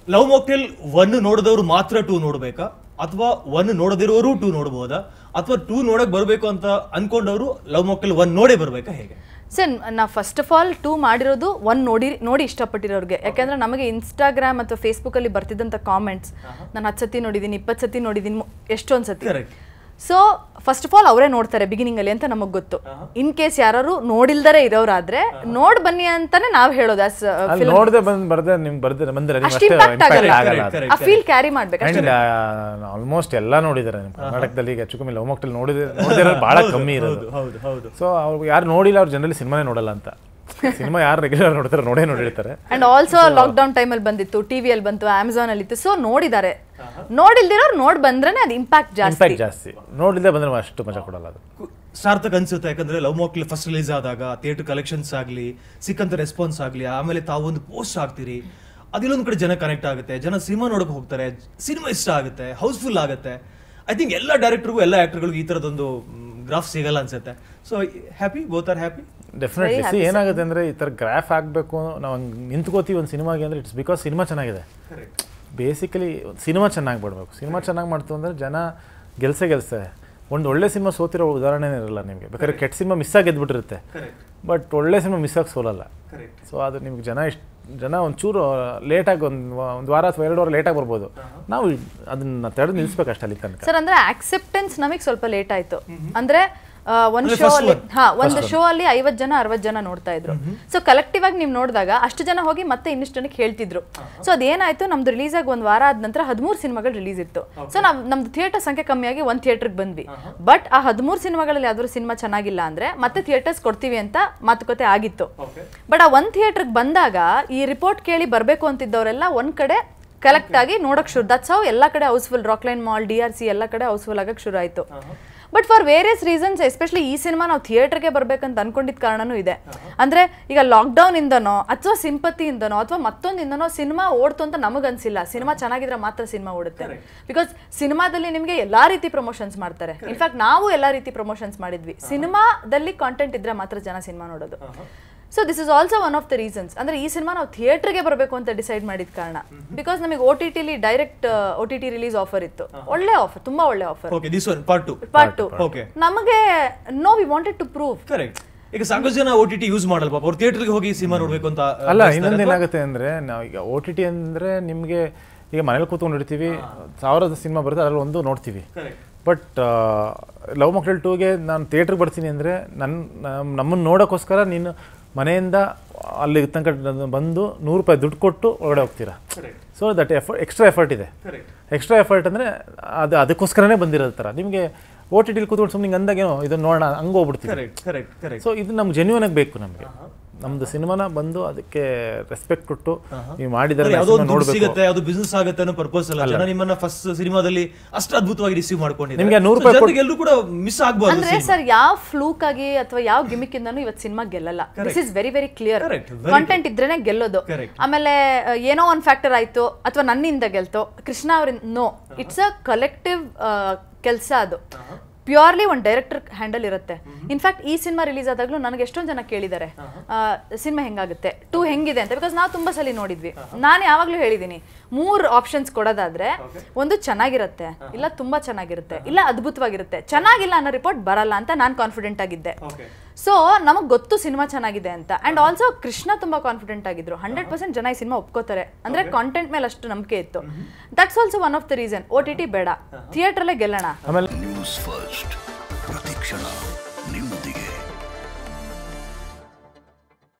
Love mocktail one ನೋಡಿದವರು ಮಾತ್ರ two ನೋಡ್ಬೇಕಾ ಅಥವಾ ಒನ್ ನೋಡದಿರೋರು ಟೂ ನೋಡ್ಬೋದಾ ಅಥವಾ ಟೂ ನೋಡಕ್ ಬರ್ಬೇಕು ಅಂತ ಅನ್ಕೊಂಡವರು ಲವ್ ಮಾಕ್ಟೇಲ್ ಒನ್ ನೋಡೇ ಬರ್ಬೇಕಾ ಹೇಗೆ ಸರ್ ನಾ ಫಸ್ಟ್ ಆಫ್ ಆಲ್ ಟೂ ಮಾಡಿರೋದು ಒನ್ ನೋಡಿ ನೋಡಿ ಇಷ್ಟಪಟ್ಟಿರೋರಿಗೆ ಯಾಕೆಂದ್ರೆ ನಮಗೆ ಇನ್ಸ್ಟಾಗ್ರಾಮ್ ಅಥವಾ ಫೇಸ್ಬುಕ್ಕಲ್ಲಿ ಬರ್ತಿದ್ದಂಥ ಕಾಮೆಂಟ್ಸ್ ನಾನು ಹತ್ತು ಸತಿ ನೋಡಿದ್ದೀನಿ ಇಪ್ಪತ್ತು ಸತಿ ನೋಡಿದ್ದೀನಿ ಮು- ಎಷ್ಟೊಂದು ಸತಿ correct so first of all ಅವರೇ ನೋಡ್ತಾರೆ ಬಿಗಿನಿಂಗ್ ಅಲ್ಲಿ ಅಂತ ನಮಗೆ ಗೊತ್ತು ಇನ್ ಕೇಸ್ ಯಾರು ನೋಡಿಲ್ದರೆ ಇರೋರಾದ್ರೆ ನೋಡ್ ಬನ್ನಿ ಅಂತಾನೆ ನಾವ್ ಹೇಳೋದು as a ಅಲ್ಲಿ film. ನೋಡದೆ ಬಂದ್ ಬರ್ದೆ ನಿಮ್ಗೆ ಬರ್ದಿರ ಬಂದಿರ ನಿಮ್ಗೆ ಅಷ್ಟು ಅಷ್ಟೇ impact impact ಆಗಲ್ಲ. ಆಗಲ್ಲ ಅದು. Correct, ಆ ಫೀಲ್ ಕ್ಯಾರಿ ಮಾಡ್ಬೇಕು ಅಷ್ಟೇ. ಅಂಡ್ ಆಲ್ಮೋಸ್ಟ್ ಎಲ್ಲ ನೋಡಿದ್ದಾರೆ ನಿಮ್ಮ ಕರ್ನಾಟಕದಲ್ಲಿ ಈಗ ಹೆಚ್ಚು ಕಮ್ಮಿ ಲವ್ ಮಕ್ಟಲ್ ನೋಡಿದ್ರೆ ನೋಡಿದ್ರೆ ಬಹಳ ಕಮ್ಮಿ ಇರೋದು ಹೌದು ಹೌದು ಸೊ ಅವ್ರು ಯಾರು ನೋಡಿಲ್ಲ ಅವ್ರು ಜನರಲಿ ಸಿನಿಮಾನೇ ನೋಡಲ್ಲ ಅಂತ ಸಿನಿಮಾ ಯಾರು ರೆಗ್ಯುಲರ್ ನೋಡ್ತಾರೆ ನೋಡೇ ನೋಡಿರ್ತಾರೆ ಅಂಡ್ ಆಲ್ಸೋ ಲಾಕ್ಡೌನ್ ಟೈಮಲ್ಲಿ ಬಂದಿತ್ತು ಟಿವಿಯಲ್ಲಿ ಬಂತು ಅಮೆಝಾನ್ ಅಲ್ಲಿ ಇತ್ತು ಸೊ ನೋಡಿದ್ದಾರೆ ನೋಡಿಲ್ದಿರೋರು ನೋಡ್ ಬಂದ್ರೆ ಅದು ಇಂಪ್ಯಾಕ್ಟ್ ಜಾಸ್ತಿ ಇಂಪ್ಯಾಕ್ಟ್ ಜಾಸ್ತಿ ನೋಡಿಲ್ಲದೆ ಬಂದ್ರೆ ಅಷ್ಟು ಮಜಾ ಕೊಡಲ್ಲ ಅದು ಸಾರ್ಥಕ್ ಅನ್ಸುತ್ತೆ ಯಾಕಂದ್ರೆ ಲವ್ ಮಾಕ್ಲಿ ಫಸ್ಟ್ ರಿಲೀಸ್ ಆದಾಗ ಥಿಯೇಟರ್ ಕಲೆಕ್ಷನ್ಸ್ ಆಗ್ಲಿ ಸಿಕ್ಕಂತ ರೆಸ್ಪಾನ್ಸ್ ಆಗ್ಲಿ ಆಮೇಲೆ ತಾವು ಒಂದು ಪೋಸ್ಟ್ ಹಾಕ್ತೀರಿ ಅದಿಲ್ಲೊಂದ್ ಕಡೆ ಜನ ಕನೆಕ್ಟ್ ಆಗುತ್ತೆ ಜನ ಸಿನಿಮಾ ನೋಡಕ್ ಹೋಗ್ತಾರೆ ಸಿನಿಮಾ ಇಷ್ಟ ಆಗುತ್ತೆ ಹೌಸ್ಫುಲ್ ಆಗುತ್ತೆ ಐ ಥಿಂಕ್ ಎಲ್ಲ ಡೈರೆಕ್ಟರ್ಗೂ ಎಲ್ಲ ಆಕ್ಟರ್ಗಳಿಗೂ ಈ ತರದೊಂದು ಗ್ರಾಫ್ ಸಿಗಲ್ಲ ಅನ್ಸುತ್ತೆ so happy both are happy definitely see ಏನಾಗುತ್ತೆ ಅಂದರೆ ಈ ಥರ ಗ್ರಾಫ್ ಆಗಬೇಕು ನಾವು ಹಂಗೆ ನಿಂತ್ಕೋತೀವಿ ಒಂದು ಸಿನಿಮಾಗೆ ಅಂದರೆ ಇಟ್ಸ್ ಬಿಕಾಸ್ ಸಿನಿಮಾ ಚೆನ್ನಾಗಿದೆ ಬೇಸಿಕಲಿ ಸಿನಿಮಾ ಚೆನ್ನಾಗಿ ಬಿಡಬೇಕು ಸಿನಿಮಾ ಚೆನ್ನಾಗಿ ಮಾಡ್ತು ಅಂದರೆ ಜನ ಗೆಲ್ಸೇ ಗೆಲ್ಸ್ತಾರೆ ಒಂದು ಒಳ್ಳೆ ಸಿನಿಮಾ ಸೋತಿರೋ ಉದಾಹರಣೆನೇ ಇರಲ್ಲ ನಿಮಗೆ ಬೇಕಾದ್ರೆ ಕೆಟ್ಟ ಸಿನಿಮಾ ಮಿಸ್ ಆಗಿ ಗೆದ್ಬಿಟ್ಟಿರುತ್ತೆ ಬಟ್ ಒಳ್ಳೆ ಸಿನಿಮಾ ಮಿಸ್ ಆಗಿ ಸೋಲಲ್ಲ ಸೊ ಅದು ನಿಮ್ಗೆ ಜನ ಇಷ್ಟ ಜನ ಒಂಚೂರು ಲೇಟಾಗಿ ಒಂದು ಒಂದು ವಾರ ಅಥವಾ ಎರಡು ವಾರ ಲೇಟಾಗಿ ಬರ್ಬೋದು ನಾವು ಅದನ್ನ ತಡೆದು ನಿಲ್ಲಿಸ್ಬೇಕು ಅಷ್ಟು ಅಲ್ಲಿ ತನಕ ಸರ್ ಅಂದ್ರೆ ಆಕ್ಸೆಪ್ಟೆನ್ಸ್ ನಮಗೆ ಸ್ವಲ್ಪ ಲೇಟ್ ಆಯ್ತು ಅಂದ್ರೆ ಆ, ಒಂದ್ ಶೋ ಅಲ್ಲಿ ಹಾ ಒಂದು ಶೋ ಅಲ್ಲಿ ಐವತ್ ಜನ ಅರವತ್ ಜನ ನೋಡ್ತಾ ಇದ್ರು ಸೊ ಕಲೆಕ್ಟಿವ್ ಆಗಿ ನೀವು ನೋಡಿದಾಗ ಅಷ್ಟು ಜನ ಹೋಗಿ ಮತ್ತೆ ಇನ್ನಿಷ್ಟು ಜನಕ್ಕೆ ಹೇಳ್ತಿದ್ರು ಸೊ ಅದೇನಾಯ್ತು ನಮ್ದು ರಿಲೀಸ್ ಆಗಿ ಒಂದ್ ವಾರ ಆದ ನಂತರ ಹದಿಮೂರು ಸಿನಿಮಾಗಳು ರಿಲೀಸ್ ಇತ್ತು ಸೊ ನಾವ್ ನಮ್ದು ಥಿಯೇಟರ್ ಸಂಖ್ಯೆ ಕಮ್ಮಿಯಾಗಿ ಒಂದ್ ಥಿಯೇಟರ್ಗೆ ಬಂದ್ವಿ ಬಟ್ ಆ ಹದಿಮೂರು ಸಿನಿಮಾಗಳಲ್ಲಿ ಯಾವ್ದಾದ್ರು ಸಿನಿಮಾ ಚೆನ್ನಾಗಿಲ್ಲ ಅಂದ್ರೆ ಮತ್ತೆ ಥಿಯೇಟರ್ಸ್ ಕೊಡ್ತೀವಿ ಅಂತ ಮಾತುಕತೆ ಆಗಿತ್ತು ಬಟ್ ಆ ಒಂದ್ ಥಿಯೇಟರ್ಗೆ ಬಂದಾಗ ಈ ರಿಪೋರ್ಟ್ ಕೇಳಿ ಬರ್ಬೇಕು ಅಂತಿದ್ದವರೆಲ್ಲ ಒಂದ್ ಕಡೆ ಕಲೆಕ್ಟ್ ಆಗಿ ನೋಡಕ್ ಶುರು ದಟ್ಸ್ ಹೌ ಎಲ್ಲ ಕಡೆ housefull Rockline mall D R C ಎಲ್ಲ ಕಡೆ ಹೌಸ್ಫುಲ್ ಆಗಕ್ಕೆ ಶುರು ಆಯ್ತು but for various reasons especially ಈ ಸಿನಿಮಾ ನಾವು ಥಿಯೇಟರ್ಗೆ ಬರ್ಬೇಕಂತ ಅನ್ಕೊಂಡಿದ್ದ ಕಾರಣನೂ ಇದೆ ಅಂದ್ರೆ ಈಗ ಲಾಕ್ಡೌನ್ ಇಂದನೋ ಅಥವಾ ಸಿಂಪತಿಯಿಂದನೋ ಅಥವಾ ಮತ್ತೊಂದಿಂದನೋ ಸಿನಿಮಾ ಓಡ್ತು ಅಂತ ನಮಗನ್ಸಿಲ್ಲ ಸಿನಿಮಾ ಚೆನ್ನಾಗಿದ್ರೆ ಮಾತ್ರ ಸಿನಿಮಾ ಓಡುತ್ತೆ ಬಿಕಾಸ್ ಸಿನಿಮಾದಲ್ಲಿ ನಿಮಗೆ ಎಲ್ಲಾ ರೀತಿ ಪ್ರಮೋಷನ್ಸ್ ಮಾಡ್ತಾರೆ ಇನ್ಫ್ಯಾಕ್ಟ್ ನಾವು ಎಲ್ಲಾ ರೀತಿ ಪ್ರಮೋಷನ್ಸ್ ಮಾಡಿದ್ವಿ ಸಿನಿಮಾದಲ್ಲಿ ಕಾಂಟೆಂಟ್ ಇದ್ರೆ ಮಾತ್ರ ಜನ ಸಿನಿಮಾ ನೋಡೋದು so this is also one of the reasons ಅಂದ್ರೆ ಈ ಸಿನಿಮಾ ನಾವು ಥಿಯೇಟರ್ಗೆ ಬರಬೇಕು ಅಂತ ಡಿಸೈಡ್ ಮಾಡಿದ ಕಾರಣ ಬಿಕಾಸ್ ನಮಗೆ ಓ ಟಿ ಟಿಲಿ direct O T T release offer ಇತ್ತು ಒಳ್ಳೆ ಆಫರ್ ತುಂಬಾ ಒಳ್ಳೆ offer okay this one part two part two okay ನಮಗೆ no we wanted to prove correct ಈಗ ಸಾಕಷ್ಟು ಜನ ಓ ಟಿ ಟಿ ಯೂಸ್ ಮಾಡಲ್ಲ ಪಾಪ ಅವ್ರು ಥಿಯೇಟರ್ಗೆ ಹೋಗಿ ಸಿನಿಮಾ ನೋಡ್ಬೇಕು ಅಂತ ಅಲ್ಲ ಇನ್ನೊಂದು ಏನಾಗುತ್ತೆ ಅಂದರೆ ನಾವು ಈಗ ಓ ಟಿ ಟಿ ಅಂದರೆ ನಿಮಗೆ ಈಗ ಮನೇಲಿ ಕೂತ್ಕೊಂಡು ನೋಡ್ತೀವಿ ಸಾವಿರದ ಸಿನಿಮಾ ಬರುತ್ತೆ ಅದರಲ್ಲಿ ಒಂದು ನೋಡ್ತೀವಿ ಬಟ್ ಲವ್ ಮಕ್ಳಲ್ ಟೂಗೆ ನಾನು ಥಿಯೇಟ್ರಿಗೆ ಬರ್ತೀನಿ ಅಂದರೆ ನನ್ನ ನಮ್ಮನ್ನು ನೋಡೋಕ್ಕೋಸ್ಕರ ನೀನು ಮನೆಯಿಂದ ಅಲ್ಲಿ ತನಕ ಬಂದು ನೂರು ರೂಪಾಯಿ ದುಡ್ಡು ಕೊಟ್ಟು ಒಳಗಡೆ ಹೋಗ್ತೀರಾ so that effort extra effort ಇದೆ ಎಕ್ಸ್ಟ್ರಾ ಎಫರ್ಟ್ ಅಂದರೆ ಅದು ಅದಕ್ಕೋಸ್ಕರನೇ ಬಂದಿರೋ ಥರ ನಿಮಗೆ ಓ ಟಿ ಟಿಲಿ ಕೂತ್ಕೊಂಡು ಸುಮ್ಮನೆ ಅಂದಾಗ ಏನೋ ಇದನ್ನು ನೋಡೋಣ ಹಂಗೆ ಹೋಗ್ಬಿಡ್ತೀವಿ ಕರೆಕ್ಟ್ ಕರೆಕ್ಟ್ ಕರೆಕ್ಟ್ ಸೊ ಇದು ನಮ್ಗೆ ಜೆನ್ಯೂನ್ ಆಗಿ ಬೇಕು ನಮಗೆ ನಮ್ದು ಸಿನಿಮಾನ ಬಂದು ಅದಕ್ಕೆ ರೆಸ್ಪೆಕ್ಟ್ ಕೊಟ್ಟು ನೀವು ಮಾಡಿದರೆ ಯಾವ್ದೋ ಒಂದು ದುಡ್ಡು ಸಿಗುತ್ತೆ ಯಾವ್ದು ಬಿಸ್ನೆಸ್ ಆಗುತ್ತೆ ಅನ್ನೋ ಪರ್ಪಸ್ ಅಲ್ಲ ಜನ ನಿಮ್ಮನ್ನ ಫಸ್ಟ್ ಸಿನಿಮಾದಲ್ಲಿ ಅಷ್ಟು ಅದ್ಭುತವಾಗಿ ರಿಸೀವ್ ಮಾಡ್ಕೊಂಡಿದ್ದಾರೆ ನಿಮ್ಗೆ ನೂರು ರೂಪಾಯಿ ಜನರಿಗೆ ಎಲ್ಲರೂ ಕೂಡ ಮಿಸ್ ಆಗ್ಬಾರ್ದು ಅಂದ್ರೆ ಸರ್ ಯಾವ ಫ್ಲೂಕ್ ಆಗಿ ಅಥವಾ ಯಾವ ಗಿಮಿಕ್ ಇಂದನೂ ಇವತ್ತು ಸಿನಿಮಾ ಗೆಲ್ಲಲ್ಲ this is very very clear Correct, very content ಇದ್ರೇನೆ ಗೆಲ್ಲೋದು Correct. ಆಮೇಲೆ ಆ, ಏನೋ ಒಂದ್ ಫ್ಯಾಕ್ಟರ್ ಆಯ್ತು ಅಥವಾ ನನ್ನಿಂದ ಗೆಲ್ತು ಕೃಷ್ಣ ಅವರಿಂದ ನೋ ಇಟ್ಸ್ ಅ ಕಲೆಕ್ಟಿವ್ ಕೆಲಸ ಅದು ಪ್ಯೂರ್ಲಿ ಒಂದು ಡೈರೆಕ್ಟರ್ ಹ್ಯಾಂಡಲ್ ಇರುತ್ತೆ ಇನ್ಫ್ಯಾಕ್ಟ್ ಈ ಸಿನಿಮಾ ರಿಲೀಸ್ ಆದಾಗಲೂ ನನಗೆ ಎಷ್ಟೊಂದು ಜನ ಕೇಳಿದ್ದಾರೆ ಸಿನಿಮಾ ಹೆಂಗಾಗುತ್ತೆ ಟೂ ಹೆಂಗಿದೆ ಅಂತ ಬಿಕಾಸ್ ನಾವು ತುಂಬಾ ಸಲ ನೋಡಿದ್ವಿ ನಾನು ಯಾವಾಗಲೂ ಹೇಳಿದ್ದೀನಿ ಮೂರು ಆಪ್ಷನ್ಸ್ ಕೊಡೋದಾದ್ರೆ ಒಂದು ಚೆನ್ನಾಗಿರುತ್ತೆ ಇಲ್ಲ ತುಂಬಾ ಚೆನ್ನಾಗಿರುತ್ತೆ ಇಲ್ಲ ಅದ್ಭುತವಾಗಿರುತ್ತೆ ಚೆನ್ನಾಗಿಲ್ಲ ಅನ್ನೋ ರಿಪೋರ್ಟ್ ಬರಲ್ಲ ಅಂತ ನಾನು ಕಾನ್ಫಿಡೆಂಟ್ ಆಗಿದ್ದೆ ಸೊ ನಮಗ್ ಗೊತ್ತು ಸಿನಿಮಾ ಚೆನ್ನಾಗಿದೆ ಅಂತ ಅಂಡ್ ಆಲ್ಸೋ ಕೃಷ್ಣ ತುಂಬಾ ಕಾನ್ಫಿಡೆಂಟ್ ಆಗಿದ್ರು ಹಂಡ್ರೆಡ್ ಪರ್ಸೆಂಟ್ ಜನ ಈ ಸಿನಿಮಾ ಒಪ್ಕೋತಾರೆ ಅಂದ್ರೆ ಕಾಂಟೆಂಟ್ ಮೇಲೆ ಅಷ್ಟು ನಂಬಿಕೆ ಇತ್ತು that's also one of the reason O T T ಬೇಡ ಥಿಯೇಟರ್ಲೇ ಗೆಲ್ಲೋಣ ಆಮೇಲೆ ನ್ಯೂಸ್ ಫಸ್ಟ್ ಪ್ರತಿಕ್ಷಣ ನಿಮ್ಮೊಂದಿಗೆ